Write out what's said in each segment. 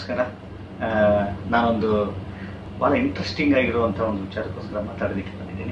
ನಮಸ್ಕಾರ ಆ, ನಾನೊಂದು ಭಾಳ ಇಂಟ್ರೆಸ್ಟಿಂಗ್ ಆಗಿರುವಂಥ ಒಂದು ವಿಚಾರಕ್ಕೋಸ್ಕರ ಮಾತಾಡೋದಕ್ಕೆ ಬಂದಿದ್ದೀನಿ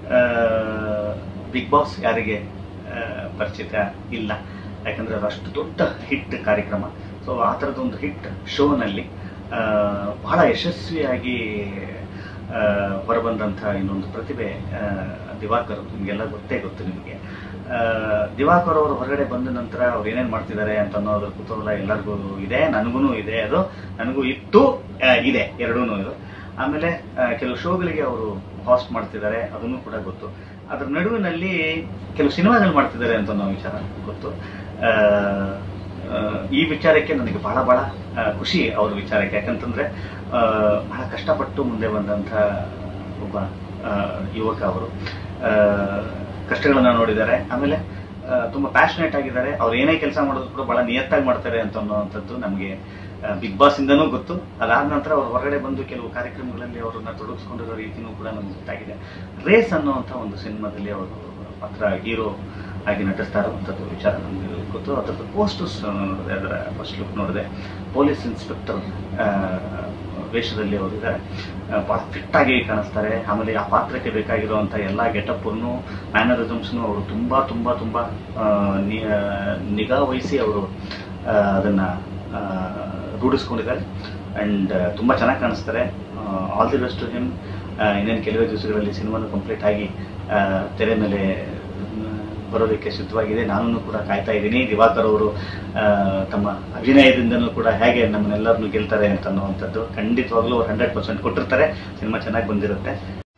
ಬಿಗ್ ಬಾಸ್ ಯಾರಿಗೆ ಆ, ಪರಿಚಿತ ಇಲ್ಲ ಯಾಕಂದರೆ ಅದು ಅಷ್ಟು ದೊಡ್ಡ ಹಿಟ್ ಕಾರ್ಯಕ್ರಮ ಸೊ ಆ ಥರದೊಂದು ಹಿಟ್ ಶೋನಲ್ಲಿ ಬಹಳ ಯಶಸ್ವಿಯಾಗಿ ಆ, ಹೊರಬಂದಂಥ ಇನ್ನೊಂದು ಪ್ರತಿಭೆ ಆ, ದಿವಾಕರ್ ನಿಮಗೆಲ್ಲ ಗೊತ್ತೇ ಗೊತ್ತು ನಿಮಗೆ ಆ, ದಿವಾಕರ್ ಅವರು ಹೊರಗಡೆ ಬಂದ ನಂತರ ಅವ್ರು ಏನೇನು ಮಾಡ್ತಿದ್ದಾರೆ ಅಂತ ಅನ್ನೋದ್ರ ಕುತೂಹಲ ಎಲ್ಲರಿಗೂ ಇದೆ ನನಗೂ ಇದೆ ಅದು ನನಗೂ ಇತ್ತು ಆ, ಇದೆ ಎರಡೂ ಇದು ಆಮೇಲೆ ಆ, ಕೆಲವು ಶೋಗಳಿಗೆ ಅವರು ಹಾಸ್ಟ್ ಮಾಡ್ತಿದ್ದಾರೆ ಅದನ್ನು ಕೂಡ ಗೊತ್ತು ಅದ್ರ ನಡುವಿನಲ್ಲಿ ಕೆಲವು ಸಿನಿಮಾಗಳು ಮಾಡ್ತಿದ್ದಾರೆ ಅಂತ ಅನ್ನೋ ವಿಚಾರ ಗೊತ್ತು ಆ, ಆ, ಈ ವಿಚಾರಕ್ಕೆ ನನಗೆ ಬಹಳ ಬಹಳ ಆ, ಖುಷಿ ಅವ್ರ ವಿಚಾರಕ್ಕೆ ಯಾಕಂತಂದ್ರೆ ಆ, ಬಹಳ ಕಷ್ಟಪಟ್ಟು ಮುಂದೆ ಬಂದಂಥ ಒಬ್ಬ ಆ, ಯುವಕ ಅವರು ಆ, ಕಷ್ಟಗಳನ್ನ ನೋಡಿದ್ದಾರೆ ಆಮೇಲೆ ಆ, ತುಂಬಾ ಪ್ಯಾಷನೇಟ್ ಆಗಿದ್ದಾರೆ ಅವ್ರು ಏನೇ ಕೆಲಸ ಮಾಡೋದು ಕೂಡ ಬಹಳ ನಿಯತ್ತಾಗಿ ಮಾಡ್ತಾರೆ ಅಂತ ಅನ್ನೋವಂಥದ್ದು ನಮಗೆ ಬಿಗ್ ಬಾಸ್ ಇಂದನೂ ಗೊತ್ತು ಅದಾದ ನಂತರ ಅವ್ರು ಹೊರಗಡೆ ಬಂದು ಕೆಲವು ಕಾರ್ಯಕ್ರಮಗಳಲ್ಲಿ ಅವರನ್ನ ತೊಡಗಿಸ್ಕೊಂಡಿರೋ ರೀತಿನೂ ಕೂಡ ನಮ್ಗೆ ಗೊತ್ತಾಗಿದೆ ರೇಸ್ ಅನ್ನುವಂಥ ಒಂದು ಸಿನಿಮಾದಲ್ಲಿ ಅವರು ಪಾತ್ರ ಹೀರೋ ಆಗಿ ನಟಿಸ್ತಾ ಇರುವಂಥದ್ದು ವಿಚಾರ ನಮಗೆ ಗೊತ್ತು ಅದರದ್ದು ಪೋಸ್ಟರ್ಸ್ ನೋಡಿದೆ ಅದರ ಫಸ್ಟ್ ಲುಕ್ ನೋಡಿದೆ ಪೊಲೀಸ್ ಇನ್ಸ್ಪೆಕ್ಟರ್ ವೇಷದಲ್ಲಿ ಅವರಿದ್ದಾರೆ ಭಾಳ ಫಿಟ್ ಆಗಿ ಕಾಣಿಸ್ತಾರೆ ಆಮೇಲೆ ಆ ಪಾತ್ರಕ್ಕೆ ಬೇಕಾಗಿರುವಂಥ ಎಲ್ಲ ಗೆಟಪ್ಪನ್ನು ಮ್ಯಾನರಿಸಮ್ಸ್ನು ಅವರು ತುಂಬ ತುಂಬ ತುಂಬ ಆ, ನಿ- ನಿಗಾ ವಹಿಸಿ ಅವರು ಆ, ಅದನ್ನ ಆ, ರೂಢಿಸ್ಕೊಂಡಿದ್ದಾರೆ ಆ್ಯಂಡ್ ತುಂಬ ಚೆನ್ನಾಗಿ ಕಾಣಿಸ್ತಾರೆ all the best to him ಇನ್ನೇನು ಕೆಲವೇ ದಿವಸಗಳಲ್ಲಿ ಸಿನಿಮಾನು ಕಂಪ್ಲೀಟ್ ಆಗಿ ಆ, ತೆರೆ ಮೇಲೆ ಮ್, ಬರೋದಕ್ಕೆ ಸಿದ್ಧವಾಗಿದೆ ನಾನು ಕೂಡ ಕಾಯ್ತಾ ಇದ್ದೀನಿ ದಿವಾಕರ್ ಅವರು ಆ, ತಮ್ಮ ಅಭಿನಯದಿಂದನೂ ಕೂಡ ಹೇಗೆ ನಮ್ಮನ್ನೆಲ್ಲರನ್ನು ಗೆಲ್ತಾರೆ ಅಂತ ಅನ್ನುವಂಥದ್ದು ಖಂಡಿತವಾಗ್ಲೂ ಅವ್ರು ಹಂಡ್ರೆಡ್ ಪರ್ಸೆಂಟ್ ಕೊಟ್ಟಿರ್ತಾರೆ ಸಿನಿಮಾ ಚೆನ್ನಾಗಿ ಬಂದಿರುತ್ತೆ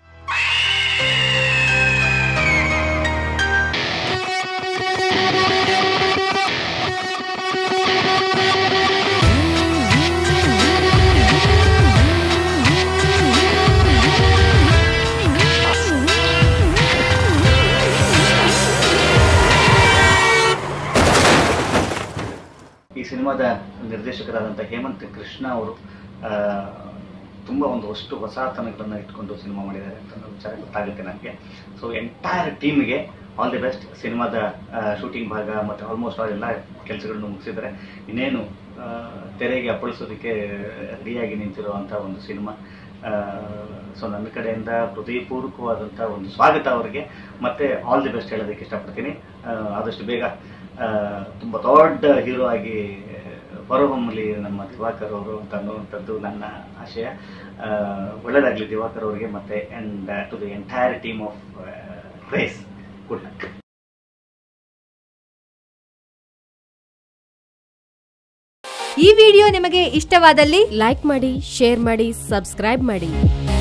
ಈ ಸಿನಿಮಾದ ನಿರ್ದೇಶಕರಾದಂಥ ಹೇಮಂತ್ ಕೃಷ್ಣ ಅವರು ಆ, ತುಂಬ ಒಂದು ಅಷ್ಟು ಹೊಸತನಗಳನ್ನು ಇಟ್ಕೊಂಡು ಸಿನಿಮಾ ಮಾಡಿದ್ದಾರೆ ಅಂತ ಅನ್ನೋ ವಿಚಾರ ಗೊತ್ತಾಗುತ್ತೆ ನನಗೆ ಸೊ ಎಂಟೈರ್ ಟೀಮ್ಗೆ ಆಲ್ ದಿ ಬೆಸ್ಟ್ ಸಿನಿಮಾದ ಶೂಟಿಂಗ್ ಭಾಗ ಮತ್ತು ಆಲ್ಮೋಸ್ಟ್ ಆಲ್ ಎಲ್ಲ ಕೆಲಸಗಳನ್ನು ಮುಗಿಸಿದ್ದಾರೆ ಇನ್ನೇನು ಆ, ತೆರೆಗೆ ಅಪ್ಪಳಿಸೋದಕ್ಕೆ ರೆಡಿಯಾಗಿ ನಿಂತಿರುವಂಥ ಒಂದು ಸಿನಿಮಾ ಸೊ ನನ್ನ ಕಡೆಯಿಂದ ಹೃದಯಪೂರ್ವಕವಾದಂಥ ಒಂದು ಸ್ವಾಗತ ಅವರಿಗೆ ಮತ್ತೆ ಆಲ್ ದಿ ಬೆಸ್ಟ್ ಹೇಳೋದಕ್ಕೆ ಇಷ್ಟಪಡ್ತೀನಿ ಆ, ಆದಷ್ಟು ಬೇಗ ಆ, ತುಂಬ ದೊಡ್ಡ ಹೀರೋ ಆಗಿ ಹೊರಹೊಮ್ಮಲಿ ನಮ್ಮ ದಿವಾಕರ್ ಅವರು ಅಂತ ಅನ್ನುವಂಥದ್ದು ನನ್ನ ಆಶಯ ಆ, ಒಳ್ಳೆಯದಾಗಲಿ ದಿವಾಕರ್ ಅವರಿಗೆ ಮತ್ತೆ and to the entire team of race good luck ಈ ವಿಡಿಯೋ ನಿಮಗೆ ಇಷ್ಟವಾದಲ್ಲಿ ಲೈಕ್ ಮಾಡಿ ಶೇರ್ ಮಾಡಿ ಸಬ್ಸ್ಕ್ರೈಬ್ ಮಾಡಿ